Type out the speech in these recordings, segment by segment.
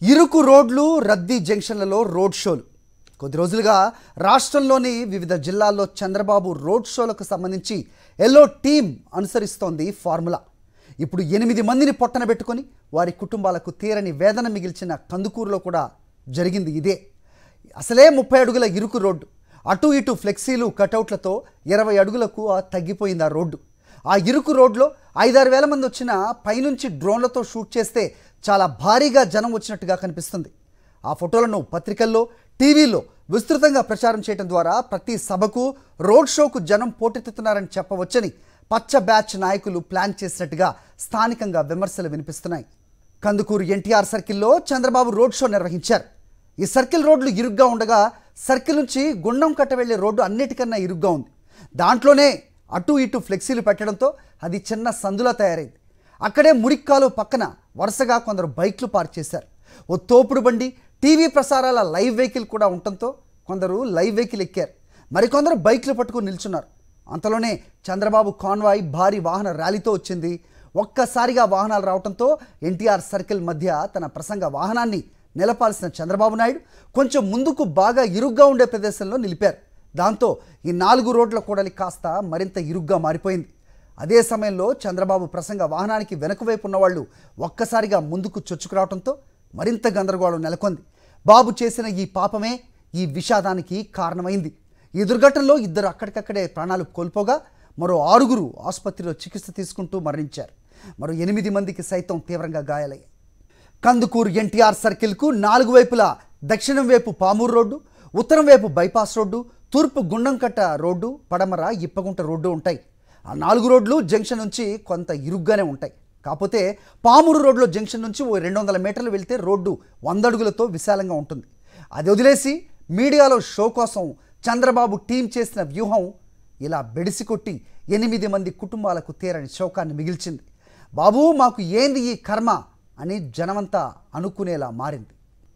ఇరుకు రోడ్లు రద్దీ జంక్షన్లలో రోడ్ షోలు కొద్ది రోజులుగా రాష్ట్రంలోని వివిధ జిల్లాల్లో చంద్రబాబు రోడ్ షోలకు సంబంధించి ఎల్లో టీం అనుసరిస్తోంది ఫార్ములా ఇప్పుడు ఎనిమిది మందిని పొట్టన పెట్టుకొని వారి కుటుంబాలకు తీరని వేదన మిగిల్చిన కందుకూరులో కూడా జరిగింది ఇదే అసలే ముప్పై అడుగుల ఇరుకు రోడ్డు అటు ఇటు ఫ్లెక్సీలు కటౌట్లతో ఇరవై అడుగులకు ఆ తగ్గిపోయింది ఆ రోడ్డు ఆ ఇరుకు రోడ్లో ఐదారు వేల మంది వచ్చిన పైనుంచి డ్రోన్లతో షూట్ చేస్తే చాలా భారీగా జనం వచ్చినట్టుగా కనిపిస్తుంది ఆ ఫోటోలను పత్రికల్లో టీవీలో విస్తృతంగా ప్రచారం చేయడం ద్వారా ప్రతి సభకు రోడ్ షోకు జనం పోటెత్తుతున్నారని చెప్పవచ్చని పచ్చ బ్యాచ్ నాయకులు ప్లాన్ చేసినట్టుగా స్థానికంగా విమర్శలు వినిపిస్తున్నాయి కందుకూరు ఎన్టీఆర్ సర్కిల్లో చంద్రబాబు రోడ్ షో నిర్వహించారు ఈ సర్కిల్ రోడ్లు ఇరుగ్గా ఉండగా సర్కిల్ నుంచి గుండం కట్ట వెళ్లే రోడ్డు అన్నిటికన్నా ఇరుగ్గా ఉంది దాంట్లోనే అటు ఇటు ఫ్లెక్సీలు పెట్టడంతో అది చిన్న సందులా తయారైంది అక్కడే మురిక్కాలు పక్కన వరుసగా కొందరు బైక్లు పార్క్ చేశారు ఓ తోపుడు బండి టీవీ ప్రసారాల లైవ్ వెహికల్ కూడా ఉండటంతో కొందరు లైవ్ వెహికల్ ఎక్కారు మరికొందరు బైక్లు పట్టుకుని నిల్చున్నారు అంతలోనే చంద్రబాబు కాన్వాయ్ భారీ వాహన ర్యాలీతో వచ్చింది ఒక్కసారిగా వాహనాలు రావడంతో ఎన్టీఆర్ సర్కిల్ మధ్య తన ప్రసంగ వాహనాన్ని నిలపాల్సిన చంద్రబాబు నాయుడు కొంచెం ముందుకు బాగా ఇరుగ్గా ఉండే ప్రదేశంలో నిలిపారు దాంతో ఈ నాలుగు రోడ్ల కూడలి కాస్త మరింత ఇరుగ్గా మారిపోయింది అదే సమయంలో చంద్రబాబు ప్రసంగ వాహనానికి వెనుక వైపు ఉన్నవాళ్ళు ఒక్కసారిగా ముందుకు చొచ్చుకురావడంతో మరింత గందరగోళం నెలకొంది బాబు చేసిన ఈ పాపమే ఈ విషాదానికి కారణమైంది ఈ దుర్ఘటనలో ఇద్దరు అక్కడికక్కడే ప్రాణాలు కోల్పోగా మరో ఆరుగురు ఆసుపత్రిలో చికిత్స తీసుకుంటూ మరణించారు మరో ఎనిమిది మందికి సైతం తీవ్రంగా గాయాలయ్యాయి కందుకూరు ఎన్టీఆర్ సర్కిల్కు నాలుగు వైపులా దక్షిణం వైపు పామూరు రోడ్డు ఉత్తరం వైపు బైపాస్ రోడ్డు తూర్పు గుండంకట్ట రోడ్డు పడమర ఇప్పగుంట రోడ్డు ఉంటాయి ఆ నాలుగు రోడ్లు జంక్షన్ నుంచి కొంత ఇరుగ్గానే ఉంటాయి కాకపోతే పామూరు రోడ్లో జంక్షన్ నుంచి ఓ రెండు వందల మీటర్లు వెళ్తే రోడ్డు వంద అడుగులతో విశాలంగా ఉంటుంది అది వదిలేసి మీడియాలో షో కోసం చంద్రబాబు టీం చేసిన వ్యూహం ఇలా బెడిసి కొట్టి ఎనిమిది మంది కుటుంబాలకు తీరని శోకాన్ని మిగిల్చింది బాబు మాకు ఏంది ఈ కర్మ అని జనమంతా అనుకునేలా మారింది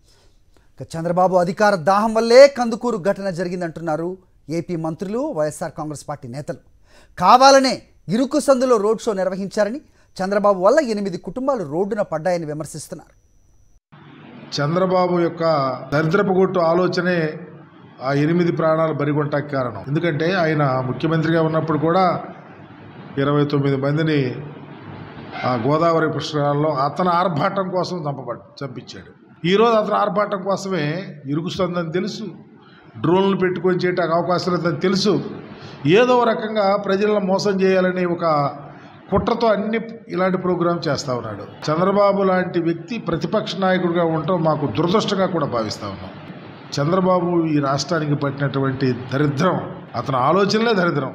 ఇక చంద్రబాబు అధికార దాహం వల్లే కందుకూరు ఘటన జరిగిందంటున్నారు ఏపీ మంత్రులు వైఎస్ఆర్ కాంగ్రెస్ పార్టీ నేతలు కావాలనే ఇరుకు సందులో రోడ్ షో నిర్వహించారని చంద్రబాబు వల్ల ఎనిమిది కుటుంబాలు రోడ్డున పడ్డాయని విమర్శిస్తున్నారు చంద్రబాబు యొక్క దరిద్రపు కొట్టు ఆలోచనే ఆ ఎనిమిది ప్రాణాలు బరిగొంటాకి కారణం ఎందుకంటే ఆయన ముఖ్యమంత్రిగా ఉన్నప్పుడు కూడా ఇరవై తొమ్మిది మందిని ఆ గోదావరి పుష్కరాల్లో అతను ఆర్భాటం కోసం చంపబడ్ చంపించాడు ఈరోజు అతను ఆర్భాటం కోసమే ఇరుకుస్తుందని తెలుసు డ్రోన్లు పెట్టుకొని చేయటానికి అవకాశం లేదని తెలుసు ఏదో ఒక రకంగా ప్రజలను మోసం చేయాలని ఒక కుట్రతో అన్ని ఇలాంటి ప్రోగ్రాం చేస్తూ ఉన్నాడు చంద్రబాబు లాంటి వ్యక్తి ప్రతిపక్ష నాయకుడిగా ఉండటం మాకు దురదృష్టంగా కూడా భావిస్తూ ఉన్నాం చంద్రబాబు ఈ రాష్ట్రానికి పట్టినటువంటి దరిద్రం అతని ఆలోచనలే దరిద్రం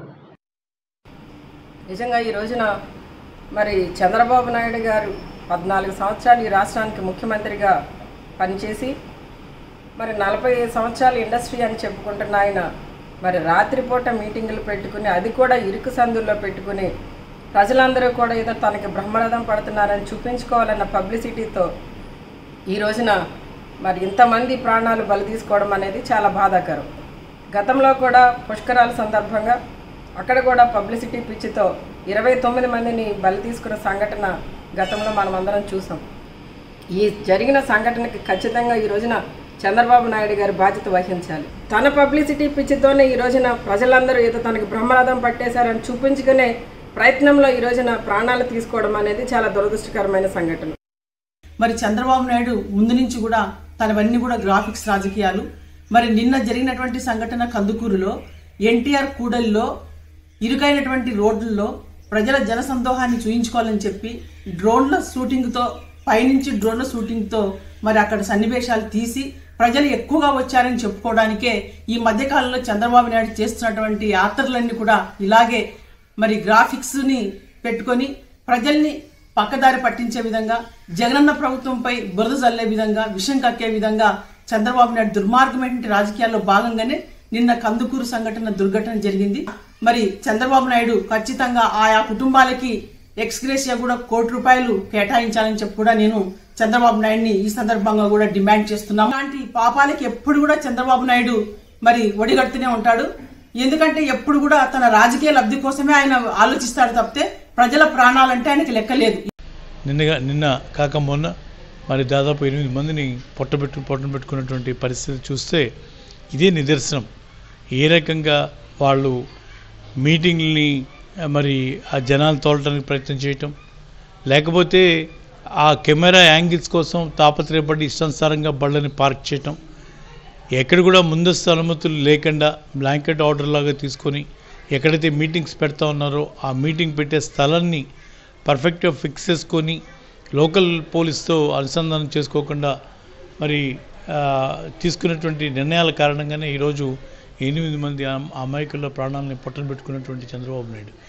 నిజంగా ఈ రోజున మరి చంద్రబాబు నాయుడు గారు పద్నాలుగు సంవత్సరాలు ఈ రాష్ట్రానికి ముఖ్యమంత్రిగా పనిచేసి మరి నలభై ఐదు సంవత్సరాలు ఇండస్ట్రీ అని చెప్పుకుంటున్న ఆయన మరి రాత్రిపూట మీటింగులు పెట్టుకుని అది కూడా ఇరుకు సందుల్లో పెట్టుకుని ప్రజలందరూ కూడా ఏదో తనకి బ్రహ్మరథం పడుతున్నారని చూపించుకోవాలన్న పబ్లిసిటీతో ఈ రోజున మరి ఇంతమంది ప్రాణాలు బలి తీసుకోవడం అనేది చాలా బాధాకరం గతంలో కూడా పుష్కరాల సందర్భంగా అక్కడ కూడా పబ్లిసిటీ పిచ్చితో ఇరవై తొమ్మిది మందిని బలి తీసుకున్న సంఘటన గతంలో మనం అందరం చూసాం ఈ జరిగిన సంఘటనకి ఖచ్చితంగా ఈ రోజున చంద్రబాబు నాయుడు గారు బాధ్యత వహించాలి తన పబ్లిసిటీ పిచ్చితోనే ఈ రోజున ప్రజలందరూ ఏదో తనకి బ్రహ్మరథం పట్టేశారని చూపించుకునే ప్రయత్నంలో ఈ రోజున ప్రాణాలు తీసుకోవడం అనేది చాలా దురదృష్టకరమైన సంఘటన మరి చంద్రబాబు నాయుడు ముందు నుంచి కూడా తనవన్నీ కూడా గ్రాఫిక్స్ రాజకీయాలు మరి నిన్న జరిగినటువంటి సంఘటన కందుకూరులో ఎన్టీఆర్ కూడలిలో ఇరుకైనటువంటి రోడ్లలో ప్రజల జనసందోహాన్ని చూయించుకోవాలని చెప్పి డ్రోన్ల షూటింగ్తో పైనుంచి డ్రోన్ల షూటింగ్తో మరి అక్కడ సన్నివేశాలు తీసి ప్రజలు ఎక్కువగా వచ్చారని చెప్పుకోవడానికే ఈ మధ్యకాలంలో చంద్రబాబు నాయుడు చేస్తున్నటువంటి యాత్రలన్నీ కూడా ఇలాగే మరి గ్రాఫిక్స్ని పెట్టుకొని ప్రజల్ని పక్కదారి పట్టించే విధంగా జగనన్న ప్రభుత్వంపై బురద చల్లే విధంగా విషం కక్కే విధంగా చంద్రబాబు నాయుడు దుర్మార్గమైనటువంటి రాజకీయాల్లో భాగంగానే నిన్న కందుకూరు సంఘటన దుర్ఘటన జరిగింది మరి చంద్రబాబు నాయుడు ఖచ్చితంగా ఆయా కుటుంబాలకి ఎక్స్గ్రేషియా కూడా కోటి రూపాయలు కేటాయించాలని చెప్పి కూడా నేను చంద్రబాబు నాయుడిని ఈ సందర్భంగా కూడా డిమాండ్ చేస్తున్నాం అలాంటి పాపాలకి ఎప్పుడు కూడా చంద్రబాబు నాయుడు మరి ఒడిగడుతూనే ఉంటాడు ఎందుకంటే ఎప్పుడు కూడా తన రాజకీయ లబ్ధి కోసమే ఆయన ఆలోచిస్తాడు తప్పితే ప్రజల ప్రాణాలంటే ఆయనకి లెక్కలేదు నిన్నగా నిన్న కాక మొన్న మరి దాదాపు ఎనిమిది మందిని పొట్టబెట్టు పొట్టను పెట్టుకున్నటువంటి పరిస్థితి చూస్తే ఇదే నిదర్శనం ఏ రకంగా వాళ్ళు మీటింగ్ని ఆ, మరి ఆ జనాలు తోలటానికి ప్రయత్నం చేయటం లేకపోతే ఆ కెమెరా యాంగిల్స్ కోసం తాపత్రయపడి ఇష్టానుసారంగా బళ్ళని పార్క్ చేయటం ఎక్కడ కూడా ముందస్తు అనుమతులు లేకుండా బ్లాంకెట్ ఆర్డర్ లాగా తీసుకొని ఎక్కడైతే మీటింగ్స్ పెడతా ఉన్నారో ఆ మీటింగ్ పెట్టే స్థలాన్ని పర్ఫెక్ట్గా ఫిక్స్ చేసుకొని లోకల్ పోలీస్తో అనుసంధానం చేసుకోకుండా మరి ఆ, తీసుకున్నటువంటి నిర్ణయాల కారణంగానే ఈరోజు ఎనిమిది మంది అమ్- అమాయకుల ప్రాణాలని పొట్టన పెట్టుకున్నటువంటి చంద్రబాబు నాయుడు